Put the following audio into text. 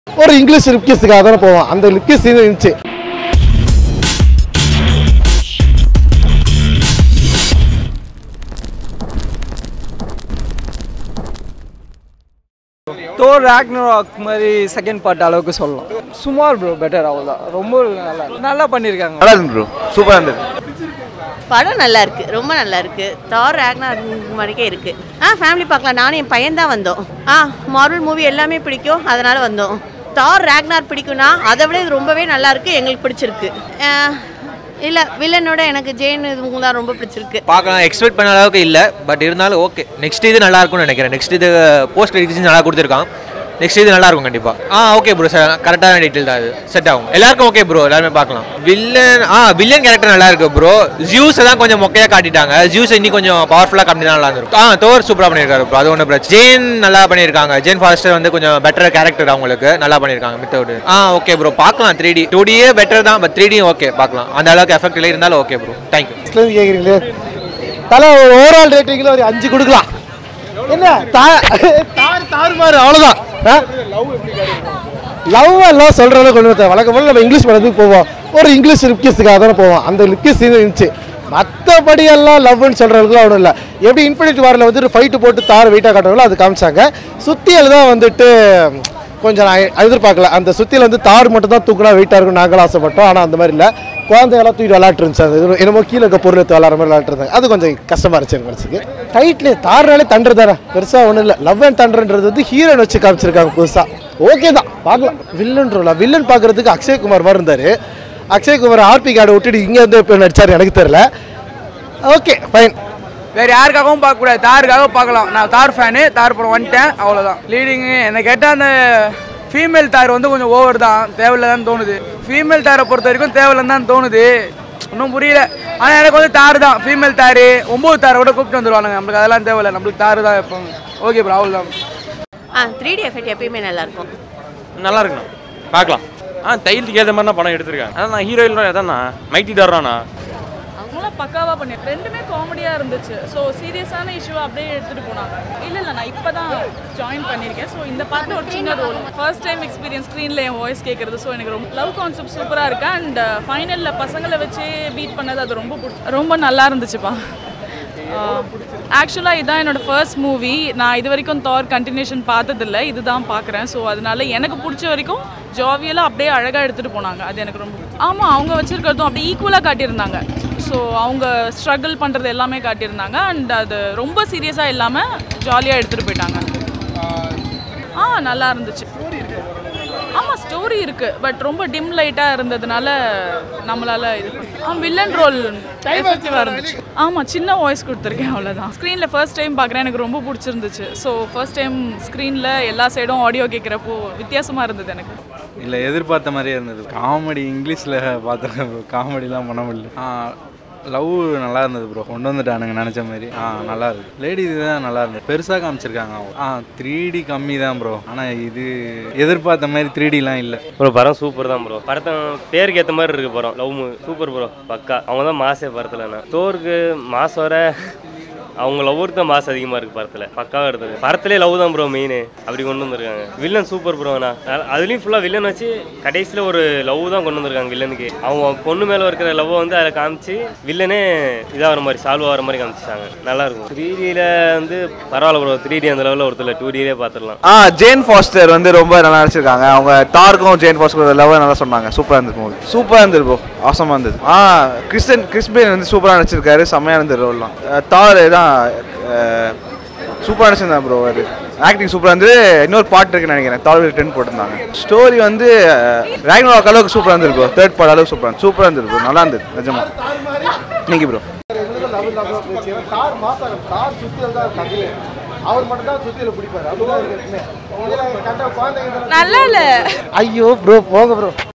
ஒரு இங்கிலீஷ் லிப்கிஸுக்காக தானே போவோம் அந்த லிப்கிஸ் இருந்துச்சு தோர் ராக்னராக் மாதிரி செகண்ட் பார்ட் அளவுக்கு சொல்லலாம் சுமார் ப்ரோ பெட்டர் அவ்வளோதான் ரொம்ப நல்லா நல்லா பண்ணியிருக்காங்க நல்லா இருந்து ப்ரோ சூப்பராக இருந்தது படம் நல்லா இருக்கு ரொம்ப நல்லா இருக்கு தார் ரேக்னார் மாதிரிக்கே இருக்கு ஆ ஃபேமிலி பார்க்கலாம் நானும் என் பையன் தான் வந்தோம் ஆ மார்வல் மூவி எல்லாமே பிடிக்கும் அதனால வந்தோம் தார் ரேக்னார் பிடிக்கும்னா அதை விட இது ரொம்பவே நல்லா இருக்கு எங்களுக்கு பிடிச்சிருக்கு இல்லை வில்லனோட எனக்கு ஜெயின் இதுவும் தான் ரொம்ப பிடிச்சிருக்கு பார்க்கலாம் எக்ஸ்பெக்ட் பண்ண அளவுக்கு இல்லை பட் இருந்தாலும் ஓகே நெக்ஸ்ட் இது நல்லா இருக்கும்னு நினைக்கிறேன் நெக்ஸ்ட் இது போஸ்ட் கிரெடிட்ஸ் நல்லா கொடுத்துருக்கான் நெக்ஸ்ட் இது நல்லா இருக்கும் கண்டிப்பாக ஆ ஓகே ப்ரோ சார் கரெக்டான டீட்டெயில் தான் அது செட் ஆகும் எல்லாருக்கும் ஓகே ப்ரோ எல்லாருமே பார்க்கலாம் வில்லன் ஆ வில்லன் கேரக்டர் நல்லா இருக்கு ப்ரோ ஜியூஸ் தான் கொஞ்சம் மொக்கையாக காட்டிட்டாங்க ஜியூஸ் இன்னி கொஞ்சம் பவர்ஃபுல்லாக காட்டி நல்லா இருந்திருக்கும் ஆ தோர் சூப்பராக பண்ணியிருக்காரு ப்ரோ அது ஒன்றும் பிரச்சனை ஜேன் நல்லா பண்ணியிருக்காங்க ஜேன் ஃபாஸ்டர் வந்து கொஞ்சம் பெட்டர் கேரக்டர் அவங்களுக்கு நல்லா பண்ணியிருக்காங்க மித்தவுட் ஆ ஓகே ப்ரோ பார்க்கலாம் த்ரீ டி டூ டியே பெட்டர் தான் பட் த்ரீ டியும் ஓகே பார்க்கலாம் அந்த அளவுக்கு எஃபெக்ட் இல்லை இருந்தாலும் ஓகே ப்ரோ தேங்க்யூ இருந்து கேட்குறீங்களே தலை ஒரு ஓவரால் ரேட்டிங்கில் ஒரு அஞ்சு கொடுக்கலாம் என்ன தா- தாறு தாறுமாறு அவ்வளோதான் லவ் எல்லாம் சொல்கிற அளவுக்கு கொண்டு வந்து வழக்கம் போல நம்ம இங்கிலீஷ் படத்துக்கு போவோம் ஒரு இங்கிலீஷ் லிப்கிஸுக்காக தானே போவோம் அந்த லிப்கிஸ் இருந்துச்சு மற்றபடி எல்லாம் லவ்னு சொல்கிறதுக்குலாம் ஒன்றும் இல்லை எப்படி இன்ஃபினிட்டி வாரில் வந்துட்டு ஃபைட்டு போட்டு தார் வெயிட்டாக காட்டுறாங்களோ அது காமிச்சாங்க சுத்தியல் தான் வந்துட்டு கொஞ்சம் நான் எதிர்பார்க்கல அந்த சுத்தியில் வந்து தார் மட்டும் தான் தூக்குனா வெயிட்டாக இருக்கும் நாங்களும் ஆசைப்பட்டோம் ஆனால் அந்த மாதிரி இல்லை குழந்தையெல்லாம் தூக்கிட்டு விளாட்டு இருந்துச்சு அது இது என்னமோ கீழே இருக்க பொருள் எடுத்து விளாட்ற மாதிரி விளாட்டுருந்தாங்க அது கொஞ்சம் கஷ்டமாக இருந்துச்சு எனக்கு மனசுக்கு டைட்லேயே தார்னாலே தண்டர் தானே பெருசாக ஒன்றும் இல்லை லவ் அண்ட் தண்டர்ன்றது வந்து ஹீரோயின் வச்சு காமிச்சிருக்காங்க புதுசாக ஓகே தான் பார்க்கலாம் வில்லன் ரோலா வில்லன் பார்க்குறதுக்கு அக்ஷய்குமார் மாதிரி இருந்தார் அக்ஷய்குமார் ஆர்பி கார்டை விட்டுட்டு இங்கே வந்து இப்போ நடிச்சார் எனக்கு தெரியல ஓகே ஃபைன் வேற யாருக்காகவும் பார்க்கக்கூடாது தாருக்காக பார்க்கலாம் நான் தார் ஃபேனு தார் படம் வந்துட்டேன் அவ்வளோதான் லீடிங்கு என்னை கேட்டால் அந்த ஃபீமேல் தார் வந்து கொஞ்சம் ஓவர் தான் தேவையில்ல தான் தோணுது ஃபீமேல் தாரை பொறுத்த வரைக்கும் தேவையில்லைன்னு தான் தோணுது ஒன்றும் புரியல ஆனால் எனக்கு வந்து தார் தான் ஃபீமேல் தார் ஒம்பது தாரை கூட கூப்பிட்டு வந்துருவானுங்க நம்மளுக்கு அதெல்லாம் தேவையில்ல நம்மளுக்கு தார் தான் எப்போ ஓகே ப்ரோ அவ்வளோதான் ஆ த்ரீ டி எஃபெக்ட் எப்பயுமே நல்லா இருக்கும் நல்லா இருக்குண்ணா பார்க்கலாம் ஆ தையலுக்கு ஏற்ற மாதிரி தான் படம் எடுத்திருக்காங்க அதான் நான் ஹீரோயின் எதாண்ணா மைட்டி தர்றானா அவங்களாம் பக்காவாக பண்ணி ரெண்டுமே காமெடியாக இருந்துச்சு ஸோ சீரியஸான இஷ்யூவை அப்படியே எடுத்துகிட்டு போனாங்க இல்லை இல்லை நான் இப்போ தான் ஜாயின் பண்ணியிருக்கேன் ஸோ இந்த பாட்டில் ஒரு சின்ன ரோல் ஃபர்ஸ்ட் டைம் எக்ஸ்பீரியன்ஸ் ஸ்க்ரீனில் என் வாய்ஸ் கேட்குறது ஸோ எனக்கு ரொம்ப லவ் கான்செப்ட் சூப்பராக இருக்கு அண்ட் ஃபைனலில் பசங்களை வச்சு பீட் பண்ணது அது ரொம்ப பிடிச்சி ரொம்ப நல்லா இருந்துச்சுப்பா ஆக்சுவலாக இதுதான் என்னோட ஃபர்ஸ்ட் மூவி நான் இது வரைக்கும் தார் கண்டினியூஷன் பார்த்ததில்ல இதுதான் பார்க்குறேன் ஸோ அதனால எனக்கு பிடிச்ச வரைக்கும் ஜாவியெல்லாம் அப்படியே அழகாக எடுத்துகிட்டு போனாங்க அது எனக்கு ரொம்ப ஆமாம் அவங்க வச்சுருக்கிறதும் அப்படியே ஈக்குவலாக காட்டியிருந்தாங்க ஸோ அவங்க ஸ்ட்ரகிள் பண்ணுறது எல்லாமே காட்டியிருந்தாங்க அண்ட் அது ரொம்ப சீரியஸாக இல்லாமல் ஜாலியாக எடுத்துகிட்டு போயிட்டாங்க ஆ நல்லா இருந்துச்சு ஆமாம் ஸ்டோரி இருக்குது பட் ரொம்ப டிம் லைட்டாக இருந்ததுனால நம்மளால் இது பண்ண- ஆ வில்லன் ரோல் எஃபெக்டிவாக இருந்துச்சு ஆமாம் சின்ன வாய்ஸ் கொடுத்துருக்கேன் அவ்வளோதான் ஸ்க்ரீனில் ஃபர்ஸ்ட் டைம் பார்க்குறேன் எனக்கு ரொம்ப பிடிச்சிருந்துச்சு ஸோ ஃபர்ஸ்ட் டைம் ஸ்க்ரீனில் எல்லா சைடும் ஆடியோ கேட்குறப்போ வித்தியாசமாக இருந்தது எனக்கு இல்லை எதிர்பார்த்த மாதிரியே இருந்தது காமெடி இங்கிலீஷில் பார்த்தேன் காமெடிலாம் பண்ண முடியல ஆ லவ் நல்லா இருந்தது ப்ரோ கொண்டு வந்துட்டானுங்க நினச்ச மாதிரி ஆ நல்லா இருக்கு லேடி தான் நல்லா இருந்தது பெருசாக காமிச்சிருக்காங்க அவங்க ஆ த்ரீ டி கம்மி தான் ப்ரோ ஆனால் இது எதிர்பார்த்த மாதிரி த்ரீ டிலாம் இல்லை ப்ரோ படம் சூப்பர் தான் ப்ரோ படத்தை பேருக்கு ஏற்ற மாதிரி இருக்கு படம் லவ் மூவி சூப்பர் ப்ரோ பக்கா அவங்க தான் மாசே படத்தில் தோருக்கு மாசம் வர அவங்க லவ் தான் மாசம் அதிகமாக இருக்கு படத்தில் பக்காவாக எடுத்தது படத்திலே லவ் தான் ப்ரோ மெயின் அப்படி கொண்டு வந்திருக்காங்க வில்லன் சூப்பர் ப்ரோண்ணா அதுலேயும் ஃபுல்லாக வில்லன் வச்சு கடைசியில் ஒரு லவ் தான் கொண்டு வந்திருக்காங்க வில்லனுக்கு அவங்க பொண்ணு மேலே இருக்கிற லவ்வை வந்து அதில் காமிச்சு வில்லனே இதாகிற மாதிரி சால்வ் ஆகிற மாதிரி காமிச்சிட்டாங்க நல்லா இருக்கும் த்ரீ டியில் வந்து பரவாயில்ல ப்ரோ த்ரீ டி அந்த லெவலில் ஒருத்தர் டூ டிலே பார்த்துடலாம் ஆ ஜேன் ஃபாஸ்டர் வந்து ரொம்ப நல்லா நடிச்சிருக்காங்க அவங்க டார்க்கும் ஜேன் ஃபாஸ்டர் லவ் நல்லா சொன்னாங்க சூப்பராக இருந்தது மூவி சூப்பராக இருந்தது ப்ரோ அவசரமாக இருந்தது ஆ கிறிஸ்டன் கிறிஸ்பேன் வந்து சூப்பராக நடிச்சிருக்காரு செம்மையாக இருந்தது ரோல்லாம் தார் தான் சூப்பராக நடிச்சிருந்தாங்க ப்ரோ அது ஆக்டிங் சூப்பராக இருந்தது இன்னொரு பாட்டு இருக்குன்னு நினைக்கிறேன் தார் டென் போட்டிருந்தாங்க ஸ்டோரி வந்து ரேக்னோக் அளவுக்கு சூப்பராக இருந்தது ப்ரோ தேர்ட் பார்ட் அளவுக்கு சூப்பராக சூப்பராக இருந்தது ப்ரோ நல்லா இருந்தது நிஜமா இன்னைக்கு ப்ரோ தார் மாசம் தார் சுத்தியில் தான் கதையே அவர் மட்டும் தான் சுத்தியில் பிடிப்பாரு அப்படிதான் இருக்கு கரெக்டாக குழந்தைங்க நல்லா இல்லை ஐயோ ப்ரோ போங்க ப்ரோ